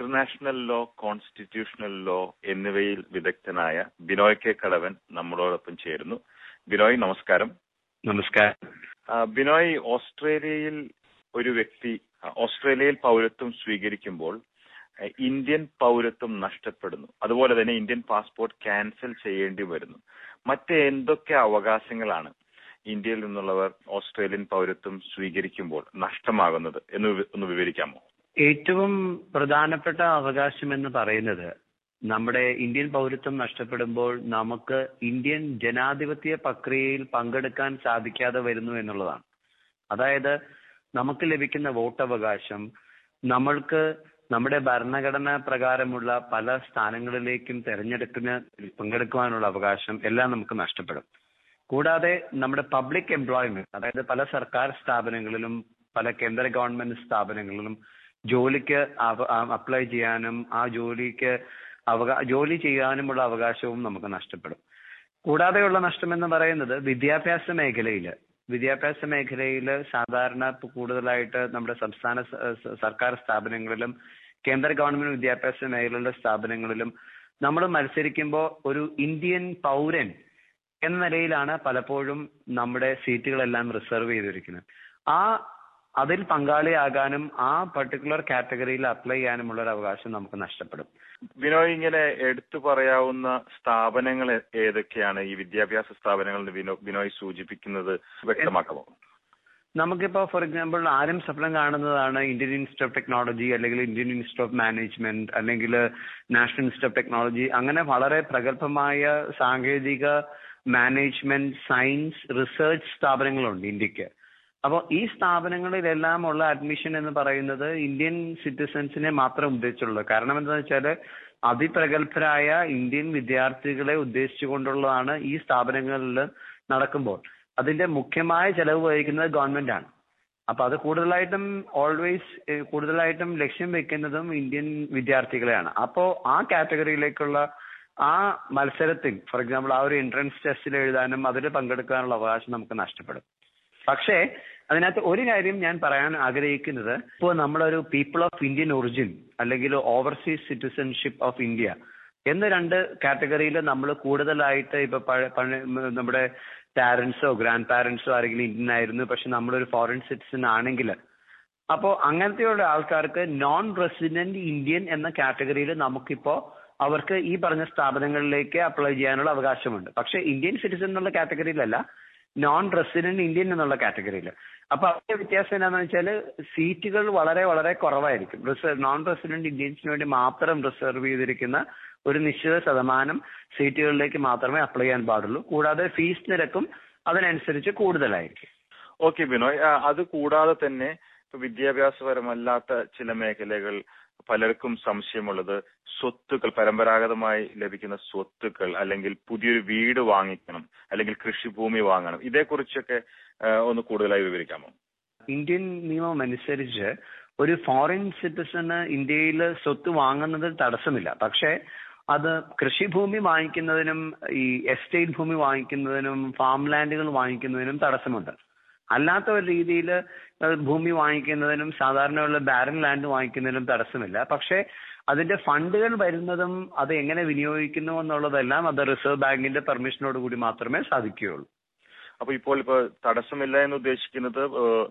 international law constitutional law എന്നിവയിൽ വിദഗ്ധനായ Binoy K കടവൻ നമ്മളോടൊപ്പം ചേരുന്നു ബിനോയ് നമസ്കാരം നമസ്കാരം ആ, ബിനോയ് ഓസ്ട്രേലിയയിൽ ഒരു വ്യക്തി ആ, ഓസ്ട്രേലിയയിൽ പൗരത്വം സ്വീകരിക്കുമ്പോൾ ആ, ഇന്ത്യൻ പൗരത്വം നഷ്ടപ്പെടുന്നു അതുപോലെ തന്നെ ഇന്ത്യൻ പാസ്പോർട്ട് ക്യാൻസൽ ചെയ്യേണ്ടി വരുന്നു മറ്റ് എന്തൊക്കെ അവകാശങ്ങളാണ് ഇന്ത്യയിൽ നിന്നുള്ളവർ ഓസ്ട്രേലിയൻ പൗരത്വം സ്വീകരിക്കുമ്പോൾ നഷ്ടമാകുന്നത് എന്ന് വിവ- ഒന്ന് വിവരിക്കാമോ ഏറ്റവും പ്രധാനപ്പെട്ട അവകാശം എന്ന് പറയുന്നത് നമ്മുടെ ഇന്ത്യൻ പൗരത്വം നഷ്ടപ്പെടുമ്പോൾ നമുക്ക് ഇന്ത്യൻ ജനാധിപത്യ പ്രക്രിയയിൽ പങ്കെടുക്കാൻ സാധിക്കാതെ വരുന്നു എന്നുള്ളതാണ് അതായത് നമുക്ക് ലഭിക്കുന്ന വോട്ടവകാശം നമ്മൾക്ക് നമ്മുടെ ഭരണഘടന പ്രകാരമുള്ള പല സ്ഥാനങ്ങളിലേക്കും തെരഞ്ഞെടുപ്പിന് പങ്കെടുക്കുവാനുള്ള അവകാശം എല്ലാം നമുക്ക് നഷ്ടപ്പെടും കൂടാതെ നമ്മുടെ പബ്ലിക് എംപ്ലോയ്മെന്റ് അതായത് പല സർക്കാർ സ്ഥാപനങ്ങളിലും പല കേന്ദ്ര ഗവൺമെന്റ് സ്ഥാപനങ്ങളിലും ജോലിക്ക് അപ്ലൈ ചെയ്യാനും ആ ജോലിക്ക് അവകാ ജോലി ചെയ്യാനുമുള്ള അവകാശവും നമുക്ക് നഷ്ടപ്പെടും കൂടാതെയുള്ള നഷ്ടം എന്ന് പറയുന്നത് വിദ്യാഭ്യാസ മേഖലയിൽ വിദ്യാഭ്യാസ മേഖലയിൽ സാധാരണ ഇപ്പൊ കൂടുതലായിട്ട് നമ്മുടെ സംസ്ഥാന സ- സ- സർക്കാർ സ്ഥാപനങ്ങളിലും കേന്ദ്ര ഗവൺമെന്റ് വിദ്യാഭ്യാസ മേഖലയിലുള്ള സ്ഥാപനങ്ങളിലും നമ്മൾ മത്സരിക്കുമ്പോൾ ഒരു ഇന്ത്യൻ പൗരൻ എന്ന നിലയിലാണ് പലപ്പോഴും നമ്മുടെ സീറ്റുകളെല്ലാം റിസർവ് ചെയ്തിരിക്കുന്നത് ആ അതിൽ പങ്കാളിയാകാനും ആ പർട്ടിക്കുലർ കാറ്റഗറിയിൽ അപ്ലൈ ചെയ്യാനുമുള്ള ഒരു അവകാശം നമുക്ക് നഷ്ടപ്പെടും ബിനോയ് ഇങ്ങനെ എടുത്തു പറയാവുന്ന സ്ഥാപനങ്ങൾ ഏ- ഏതൊക്കെയാണ് ഈ വിദ്യാഭ്യാസ സ്ഥാപനങ്ങൾ എന്ന് ബിനോ ബിനോയ് സൂചിപ്പിക്കുന്നത് വ്യക്തമാക്കാമോ നമുക്കിപ്പോ ഫോർ എക്സാമ്പിൾ ആരും സ്വപ്നം കാണുന്നതാണ് ഇന്ത്യൻ ഇൻസ്റ്റിറ്റ്യൂട്ട് ഓഫ് ടെക്നോളജി അല്ലെങ്കിൽ ഇന്ത്യൻ ഇൻസ്റ്റിറ്റ്യൂട്ട് ഓഫ് മാനേജ്മെന്റ് അല്ലെങ്കിൽ നാഷണൽ ഇൻസ്റ്റിറ്റ്യൂട്ട് ഓഫ് ടെക്നോളജി അങ്ങനെ വളരെ പ്രഗത്ഭമായ സാങ്കേതിക മാനേജ്മെന്റ് സയൻസ് റിസർച്ച് സ്ഥാപനങ്ങളുണ്ട് ഇന്ത്യക്ക് അപ്പോൾ ഈ സ്ഥാപനങ്ങളിലെല്ലാം ഉള്ള അഡ്മിഷൻ എന്ന് പറയുന്നത് ഇന്ത്യൻ സിറ്റിസൺസിനെ മാത്രം ഉദ്ദേശിച്ചുള്ളൂ കാരണം എന്താണെന്ന് വെച്ചാൽ അതിപ്രഗത്ഭരായ ഇന്ത്യൻ വിദ്യാർത്ഥികളെ ഉദ്ദേശിച്ചുകൊണ്ടുള്ളതാണ് ഈ സ്ഥാപനങ്ങളിൽ നടക്കുമ്പോൾ അതിന്റെ മുഖ്യമായ ചെലവ് വഹിക്കുന്നത് ഗവൺമെന്റ് ആണ് അപ്പൊ അത് കൂടുതലായിട്ടും ഓൾവേസ് കൂടുതലായിട്ടും ലക്ഷ്യം വെക്കുന്നതും ഇന്ത്യൻ വിദ്യാർത്ഥികളെയാണ് അപ്പോ ആ കാറ്റഗറിയിലേക്കുള്ള ആ മത്സരത്തിൽ ഫോർ എക്സാമ്പിൾ ആ ഒരു എൻട്രൻസ് ടെസ്റ്റിൽ എഴുതാനും അതിൽ പങ്കെടുക്കാനുള്ള അവകാശം നമുക്ക് നഷ്ടപ്പെടും പക്ഷേ അതിനകത്ത് ഒരു കാര്യം ഞാൻ പറയാൻ ആഗ്രഹിക്കുന്നത് ഇപ്പോൾ നമ്മളൊരു പീപ്പിൾ ഓഫ് ഇന്ത്യൻ ഒറിജിൻ അല്ലെങ്കിൽ ഓവർസീസ് സിറ്റിസൺഷിപ്പ് ഓഫ് ഇന്ത്യ എന്ന രണ്ട് കാറ്റഗറിയിൽ നമ്മൾ കൂടുതലായിട്ട് ഇപ്പൊ പഴ- പഴ- നമ്മുടെ പാരന്റ്സോ ഗ്രാൻഡ് പാരന്റ്സോ ആരെങ്കിലും ഇന്ത്യൻ ആയിരുന്നു പക്ഷെ നമ്മളൊരു ഫോറിൻ സിറ്റിസൺ ആണെങ്കിൽ അപ്പോ അങ്ങനത്തെയുള്ള ആൾക്കാർക്ക് നോൺ റെസിഡന്റ് ഇന്ത്യൻ എന്ന കാറ്റഗറിയിൽ നമുക്കിപ്പോ അവർക്ക് ഈ പറഞ്ഞ സ്ഥാപനങ്ങളിലേക്ക് അപ്ലൈ ചെയ്യാനുള്ള അവകാശമുണ്ട് പക്ഷെ ഇന്ത്യൻ സിറ്റിസൺ എന്നുള്ള കാറ്റഗറിയിലല്ല നോൺ റെസിഡന്റ് ഇന്ത്യൻ എന്നുള്ള കാറ്റഗറിയിൽ അപ്പൊ അതിന്റെ വ്യത്യാസം എന്താണെന്ന് വെച്ചാൽ സീറ്റുകൾ വളരെ വളരെ കുറവായിരിക്കും റിസർവ് നോൺ റെസിഡന്റ് ഇന്ത്യൻസിന് വേണ്ടി മാത്രം റിസർവ് ചെയ്തിരിക്കുന്ന ഒരു നിശ്ചിത ശതമാനം സീറ്റുകളിലേക്ക് മാത്രമേ അപ്ലൈ ചെയ്യാൻ പാടുള്ളൂ കൂടാതെ ഫീസ് നിരക്കും അതിനനുസരിച്ച് കൂടുതലായിരിക്കും ഓക്കെ ബിനോയ് ആ, അത് കൂടാതെ തന്നെ ഇപ്പൊ വിദ്യാഭ്യാസപരമല്ലാത്ത ചില മേഖലകൾ പലർക്കും സംശയമുള്ളത് സ്വത്തുക്കൾ പരമ്പരാഗതമായി ലഭിക്കുന്ന സ്വത്തുക്കൾ അല്ലെങ്കിൽ പുതിയൊരു വീട് വാങ്ങിക്കണം അല്ലെങ്കിൽ കൃഷിഭൂമി വാങ്ങണം ഇതേക്കുറിച്ചൊക്കെ ആ, ഒന്ന് കൂടുതലായി വിവരിക്കാമോ ഇന്ത്യൻ നിയമം അനുസരിച്ച് ഒരു ഫോറിൻ സിറ്റിസണ് ഇന്ത്യയിൽ സ്വത്ത് വാങ്ങുന്നതിൽ തടസ്സമില്ല പക്ഷേ അത് കൃഷിഭൂമി വാങ്ങിക്കുന്നതിനും ഈ എസ്റ്റേറ്റ് ഭൂമി വാങ്ങിക്കുന്നതിനും ഫാം ലാൻഡുകൾ വാങ്ങിക്കുന്നതിനും തടസ്സമുണ്ട് അല്ലാത്ത ഒരു രീതിയിൽ ഭൂമി വാങ്ങിക്കുന്നതിനും സാധാരണയുള്ള ബാരൻ ലാൻഡ് വാങ്ങിക്കുന്നതിനും തടസ്സമില്ല പക്ഷേ അതിന്റെ ഫണ്ടുകൾ വരുന്നതും അത് എങ്ങനെ വിനിയോഗിക്കുന്നു എന്നുള്ളതെല്ലാം അത് റിസർവ് ബാങ്കിന്റെ പെർമിഷനോട് കൂടി മാത്രമേ സാധിക്കുകയുള്ളൂ അപ്പൊ ഇപ്പോൾ ഇപ്പൊ തടസ്സമില്ല എന്ന് ഉദ്ദേശിക്കുന്നത്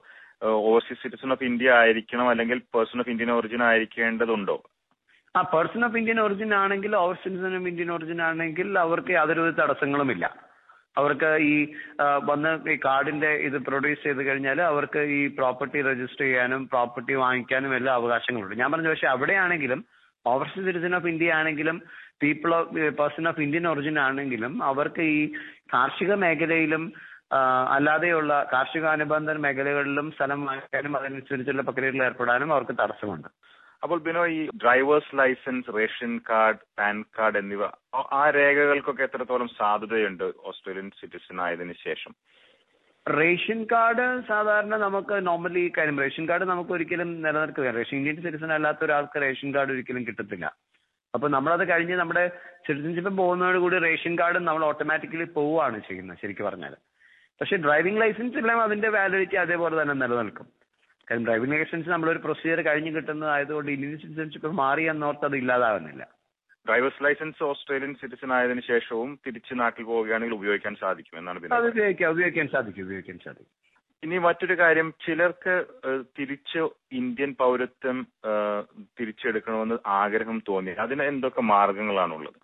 ഓവർസീസ് സിറ്റിസൺ ഓഫ് ഇന്ത്യ ആയിരിക്കണം അല്ലെങ്കിൽ പേഴ്സൺ ഓഫ് ഇന്ത്യൻ ഒറിജിൻ ആയിരിക്കേണ്ടതുണ്ടോ ആ പേഴ്സൺ ഓഫ് ഇന്ത്യൻ ഒറിജിൻ ആണെങ്കിൽ over citizen of Indian origin ആണെങ്കിൽ അവർക്ക് യാതൊരു തടസ്സങ്ങളുമില്ല അവർക്ക് ഈ ആ, വന്ന് ഈ കാർഡിന്റെ ഇത് പ്രൊഡ്യൂസ് ചെയ്ത് കഴിഞ്ഞാൽ അവർക്ക് ഈ പ്രോപ്പർട്ടി രജിസ്റ്റർ ചെയ്യാനും പ്രോപ്പർട്ടി വാങ്ങിക്കാനും എല്ലാ അവകാശങ്ങളുണ്ട് ഞാൻ പറഞ്ഞു പക്ഷെ അവിടെയാണെങ്കിലും ഓവർസീസ് സിറ്റിസൺ ഓഫ് ഇന്ത്യ ആണെങ്കിലും people of person of Indian origin ആണെങ്കിലും അവർക്ക് ഈ കാർഷിക മേഖലയിലും ആ, അല്ലാതെയുള്ള കാർഷികാനുബന്ധ മേഖലകളിലും സ്ഥലം വാങ്ങിക്കാനും അതനുസരിച്ചുള്ള പ്രക്രിയകളിൽ ഏർപ്പെടാനും അവർക്ക് തടസ്സമുണ്ട് അപ്പോൾ ബിനോ ഈ driver's licence ration card PAN card എന്നിവ ആ- ആ രേഖകൾക്കൊക്കെ എത്രത്തോളം സാധുതയുണ്ട് ഓസ്ട്രേലിയൻ സിറ്റിസൺ ആയതിനു ശേഷം റേഷൻ കാർഡ് സാധാരണ നമുക്ക് നോർമലി കാര്യം റേഷൻ കാർഡ് നമുക്ക് ഒരിക്കലും നിലനിർത്തുക റേഷൻ ഇന്ത്യൻ സിറ്റിസൺ അല്ലാത്ത ഒരാൾക്ക് റേഷൻ കാർഡ് ഒരിക്കലും കിട്ടത്തില്ല അപ്പൊ നമ്മളത് കഴിഞ്ഞ് നമ്മുടെ സിറ്റിസൺഷിപ്പ് പോകുന്നതോട് കൂടി റേഷൻ കാർഡ് നമ്മൾ ഓട്ടോമാറ്റിക്കലി പോവുകയാണ് ചെയ്യുന്നത് ശരിക്കും പറഞ്ഞാൽ പക്ഷെ ഡ്രൈവിംഗ് ലൈസൻസ് എല്ലാം അതിന്റെ വാലിഡിറ്റി അതേപോലെ തന്നെ നിലനിൽക്കും കാരണം ഡ്രൈവിംഗ് ലൈസൻസ് നമ്മളൊരു പ്രൊസീജിയർ കഴിഞ്ഞ് കിട്ടുന്നതായതുകൊണ്ട് ഇന്ത്യൻ സിറ്റിസൺഷിപ്പ് മാറി എന്നോർത്ത് അത് ഇല്ലാതാവുന്നില്ല ഡ്രൈവേഴ്സ് ലൈസൻസ് ഓസ്ട്രേലിയൻ സിറ്റിസൺ ആയതിനു ശേഷവും തിരിച്ച് നാട്ടിൽ പോവുകയാണെങ്കിൽ ഉപയോഗിക്കാൻ സാധിക്കും എന്നാണ് അത് പിന്നെ ഉപയോഗിക്കാം ഉപയോഗിക്കാൻ സാധിക്കും ഉപയോഗിക്കാൻ സാധിക്കും ഇനി മറ്റൊരു കാര്യം ചിലർക്ക് ഏഹ്, തിരിച്ച് ഇന്ത്യൻ പൗരത്വം ഏഹ്, തിരിച്ചെടുക്കണമെന്ന് ആഗ്രഹം തോന്നി അതിന് എന്തൊക്കെ മാർഗങ്ങളാണുള്ളത്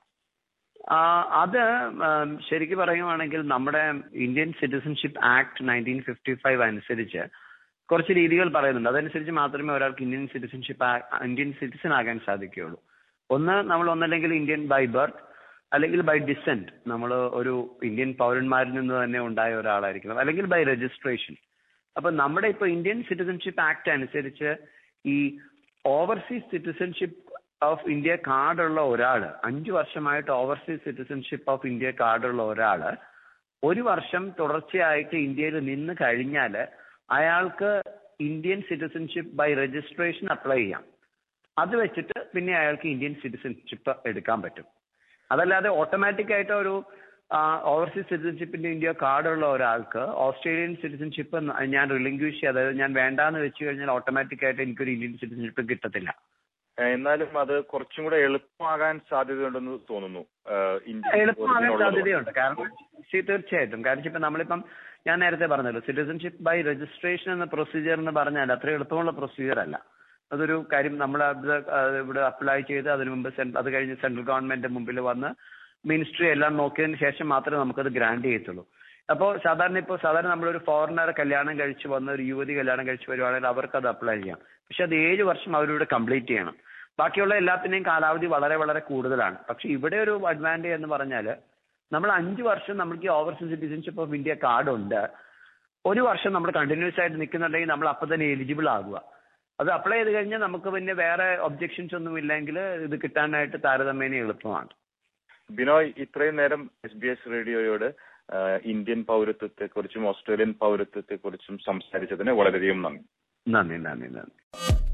ആ, അത് ഉം, ശരിക്കും പറയുവാണെങ്കിൽ നമ്മുടെ Indian citizenship act nineteen fifty five അനുസരിച്ച് കുറച്ച് രീതികൾ പറയുന്നുണ്ട് അതനുസരിച്ച് മാത്രമേ ഒരാൾക്ക് ഇന്ത്യൻ സിറ്റിസൺഷിപ്പ് ഇന്ത്യൻ സിറ്റിസൺ ആകാൻ സാധിക്കുകയുള്ളൂ ഒന്ന് നമ്മൾ ഒന്നല്ലെങ്കിൽ ഇന്ത്യൻ ബൈ ബർത്ത് അല്ലെങ്കിൽ ബൈ ഡിസെന്റ് നമ്മൾ ഒരു ഇന്ത്യൻ പൗരന്മാരിൽ നിന്ന് തന്നെ ഉണ്ടായ ഒരാളായിരിക്കണം അല്ലെങ്കിൽ ബൈ രജിസ്ട്രേഷൻ അപ്പൊ നമ്മുടെ ഇപ്പൊ ഇന്ത്യൻ സിറ്റിസൺഷിപ്പ് ആക്ട് അനുസരിച്ച് ഈ ഓവർസീസ് സിറ്റിസൺഷിപ്പ് ഓഫ് ഇന്ത്യ കാർഡുള്ള ഒരാള് അഞ്ചു വർഷമായിട്ട് ഓവർസീസ് സിറ്റിസൺഷിപ്പ് ഓഫ് ഇന്ത്യ കാർഡുള്ള ഒരാള് ഒരു വർഷം തുടർച്ചയായിട്ട് ഇന്ത്യയിൽ നിന്ന് കഴിഞ്ഞാൽ അയാൾക്ക് Indian citizenship by registration apply ചെയ്യാം അത് വെച്ചിട്ട് പിന്നെ അയാൾക്ക് ഇന്ത്യൻ സിറ്റിസൺഷിപ്പ് എടുക്കാൻ പറ്റും അതല്ലാതെ ഓട്ടോമാറ്റിക് ആയിട്ട് ഒരു ഓവർസീസ് സിറ്റിസൺഷിപ്പിന്റെ ഇന്ത്യ കാർഡുള്ള ഒരാൾക്ക് ഓസ്ട്രേലിയൻ സിറ്റിസൺഷിപ്പ് ഞാൻ റിലിംഗ്വിഷ് അതായത് ഞാൻ വേണ്ടാന്ന് വെച്ച് കഴിഞ്ഞാൽ ഓട്ടോമാറ്റിക് ആയിട്ട് എനിക്കൊരു ഇന്ത്യൻ സിറ്റിസൺഷിപ്പ് കിട്ടത്തില്ല ഏഹ്, എന്നാലും അത് കുറച്ചും കൂടെ എളുപ്പമാകാൻ സാധ്യതയുണ്ടെന്ന് തോന്നുന്നു ഏഹ്, ഇന്ത്യൻ എളുപ്പമാകാൻ പൗരത്തിനുള്ളത് സാധ്യതയുണ്ട് കാരണം ശരി, തീർച്ചയായിട്ടും കാരണം ഇപ്പൊ നമ്മളിപ്പം ഞാൻ നേരത്തെ പറഞ്ഞല്ലോ സിറ്റിസൺഷിപ്പ് ബൈ രജിസ്ട്രേഷൻ എന്ന പ്രൊസീജിയർ എന്ന് പറഞ്ഞാൽ അത്ര എളുപ്പമുള്ള പ്രൊസീജിയർ അല്ല അതൊരു കാര്യം നമ്മൾ അത് അത് ഇവിടെ അപ്ലൈ ചെയ്ത് അതിനു മുമ്പ് സെൻ- അത് കഴിഞ്ഞ് സെൻട്രൽ ഗവൺമെന്റ് മുമ്പിൽ വന്ന് മിനിസ്ട്രി എല്ലാം നോക്കിയതിന് ശേഷം മാത്രമേ നമുക്കത് ഗ്രാന്റ് ചെയ്യത്തുള്ളൂ അപ്പോൾ സാധാരണ ഇപ്പോൾ സാധാരണ നമ്മളൊരു ഫോറിനർ കല്യാണം കഴിച്ച് വന്ന ഒരു യുവതി കല്യാണം കഴിച്ച് വരുവാണെങ്കിൽ അവർക്ക് അത് അപ്ലൈ ചെയ്യാം പക്ഷെ അത് ഏഴ് വർഷം അവരിവിടെ കംപ്ലീറ്റ് ചെയ്യണം ബാക്കിയുള്ള എല്ലാത്തിന്റെയും കാലാവധി വളരെ വളരെ കൂടുതലാണ് പക്ഷെ ഇവിടെ ഒരു അഡ്വാൻറ്റേജ് എന്ന് പറഞ്ഞാൽ നമ്മൾ അഞ്ച് വർഷം നമുക്ക് overseas citizenship of India card ഉണ്ട് ഒരു വർഷം നമ്മൾ കണ്ടിന്യൂസ് ആയിട്ട് നിൽക്കുന്നുണ്ടെങ്കിൽ നമ്മൾ അപ്പൊ തന്നെ എലിജിബിൾ ആകുക അത് അപ്ലൈ ചെയ്ത് കഴിഞ്ഞാൽ നമുക്ക് പിന്നെ വേറെ ഒബ്ജെക്ഷൻസ് ഒന്നും ഇല്ലെങ്കിൽ ഇത് കിട്ടാനായിട്ട് താരതമ്യേന എളുപ്പമാണ് ബിനോയ് ഇത്രയും നേരം എസ് ബി എസ് റേഡിയോയോട് ഏഹ്, ഇന്ത്യൻ പൗരത്വത്തെക്കുറിച്ചും ഓസ്ട്രേലിയൻ പൗരത്വത്തെക്കുറിച്ചും സംസാരിച്ചതിന് വളരെയധികം നന്ദി നന്ദി നന്ദി നന്ദി